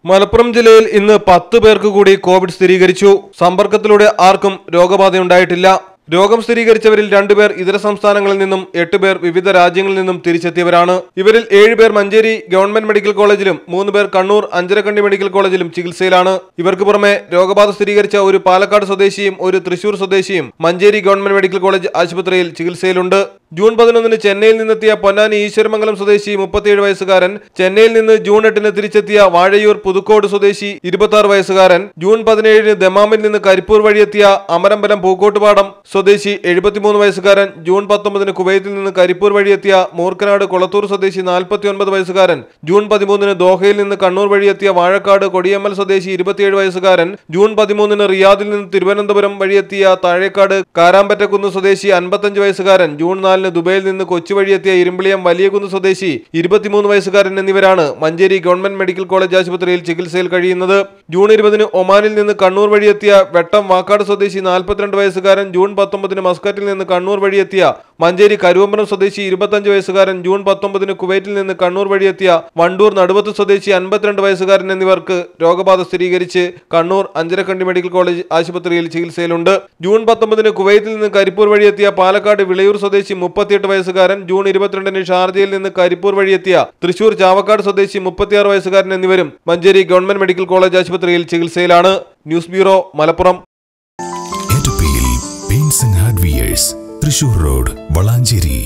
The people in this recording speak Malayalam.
മലപ്പുറം ജില്ലയിൽ ഇന്ന് പത്ത് പേർക്ക് കൂടി കോവിഡ് സ്ഥിരീകരിച്ചു സമ്പർക്കത്തിലൂടെ ആർക്കും രോഗബാധയുണ്ടായിട്ടില്ല രോഗം സ്ഥിരീകരിച്ചവരിൽ രണ്ടുപേർ ഇതര സംസ്ഥാനങ്ങളിൽ നിന്നും എട്ട് പേർ വിവിധ രാജ്യങ്ങളിൽ നിന്നും തിരിച്ചെത്തിയവരാണ് ഇവരിൽ ഏഴുപേർ മഞ്ചേരി ഗവൺമെന്റ് മെഡിക്കൽ കോളേജിലും മൂന്ന് പേർ കണ്ണൂർ അഞ്ചരക്കണ്ടി മെഡിക്കൽ കോളേജിലും ചികിത്സയിലാണ് ഇവർക്ക് പുറമെ രോഗബാധ സ്ഥിരീകരിച്ച ഒരു പാലക്കാട് സ്വദേശിയും ഒരു തൃശൂർ സ്വദേശിയും മഞ്ചേരി ഗവൺമെന്റ് മെഡിക്കൽ കോളേജ് ആശുപത്രിയിൽ ചികിത്സയിലുണ്ട് ജൂൺ പതിനൊന്നിന് ചെന്നൈയിൽ നിന്നെത്തിയ പൊന്നാനി ഈശ്വരമംഗലം സ്വദേശി മുപ്പത്തിയേഴ് വയസ്സുകാരൻ ചെന്നൈയിൽ നിന്ന് ജൂൺ എട്ടിന് തിരിച്ചെത്തിയ വാഴയൂർ പുതുക്കോട് സ്വദേശി ഇരുപത്തി ആറ് വയസ്സുകാരൻ ജൂൺ പതിനേഴിന് ദമാമിൽ നിന്ന് കരിപ്പൂർ വഴിയെത്തിയ അമരമ്പലം പൂക്കോട്ടുപാടം സ്വദേശി എഴുപത്തിമൂന്ന് വയസ്സുകാരൻ ജൂൺ പത്തൊമ്പതിന് കുവൈത്തിൽ നിന്ന് കരിപ്പൂർ വഴിയെത്തിയ മൂർക്കനാട് കൊളത്തൂർ സ്വദേശി നാൽപ്പത്തിയൊൻപത് വയസ്സുകാരൻ ജൂൺ പതിമൂന്നിന് ദോഹയിൽ നിന്ന് കണ്ണൂർ വഴിയെത്തിയ വാഴക്കാട് കൊടിയമ്മൽ സ്വദേശി ഇരുപത്തിയേഴ് വയസ്സുകാരൻ ജൂൺ പതിമൂന്നിന് റിയാദിൽ നിന്ന് തിരുവനന്തപുരം വഴിയെത്തിയ താഴേക്കാട് കാരാമ്പറ്റക്കുന്ന് സ്വദേശി അൻപത്തഞ്ച് വയസ്സുകാരൻ ജൂൺ നാലിന് ദുബൈയിൽ നിന്ന് കൊച്ചി വഴിയെത്തിയ ഇരുമ്പിളിയം വലിയകുന്ന് സ്വദേശി ഇരുപത്തിമൂന്ന് വയസ്സുകാരൻ എന്നിവരാണ് മഞ്ചേരി ഗവൺമെന്റ് മെഡിക്കൽ കോളേജ് ആശുപത്രിയിൽ ചികിത്സയിൽ കഴിയുന്നത് ജൂൺ ഇരുപതിന് ഒമാനിൽ നിന്ന് കണ്ണൂർ വഴിയെത്തിയ വെട്ടം വാക്കാട് സ്വദേശി നാൽപ്പത്തിരണ്ട് വയസ്സുകാരൻ ജൂൺ പത്തൊമ്പതിന് മസ്കറ്റിൽ നിന്ന് കണ്ണൂർ വഴിയെത്തിയ മഞ്ചേരി കരുവമ്പലം സ്വദേശി ഇരുപത്തഞ്ച് വയസ്സുകാരൻ ജൂൺ പത്തൊമ്പതിന് കുവൈറ്റിൽ നിന്ന് കണ്ണൂർ വഴിയെത്തിയ വണ്ടൂർ നടുവത്ത് സ്വദേശി അൻപത്തിരണ്ട് വയസ്സുകാരൻ എന്നിവർക്ക് രോഗബാധ സ്ഥിരീകരിച്ച് കണ്ണൂർ അഞ്ചരക്കണ്ടി മെഡിക്കൽ കോളേജ് ആശുപത്രിയിൽ ചികിത്സയിലുണ്ട് ജൂൺ പത്തൊമ്പതിന് കുവൈറ്റിൽ നിന്ന് കരിപ്പൂർ വഴിയെത്തിയ പാലക്കാട് വിളയൂർ സ്വദേശി മുപ്പത്തിയെട്ട് വയസ്സുകാരൻ ജൂൺ ഇരുപത്തിരണ്ടിന് ഷാർജയിൽ നിന്ന് കരിപ്പൂർ വഴിയെത്തിയ തൃശൂർ ചാവക്കാട് സ്വദേശി മുപ്പത്തിയാറ് വയസ്സുകാരൻ എന്നിവരും മഞ്ചേരി ഗവൺമെന്റ് മെഡിക്കൽ കോളേജ് ആശുപത്രിയിൽ ചികിത്സയിലാണ് ന്യൂസ് ബ്യൂറോ മലപ്പുറം എറ്റപ്പിയിൽ paints and hardwares Thrissur road Valanchery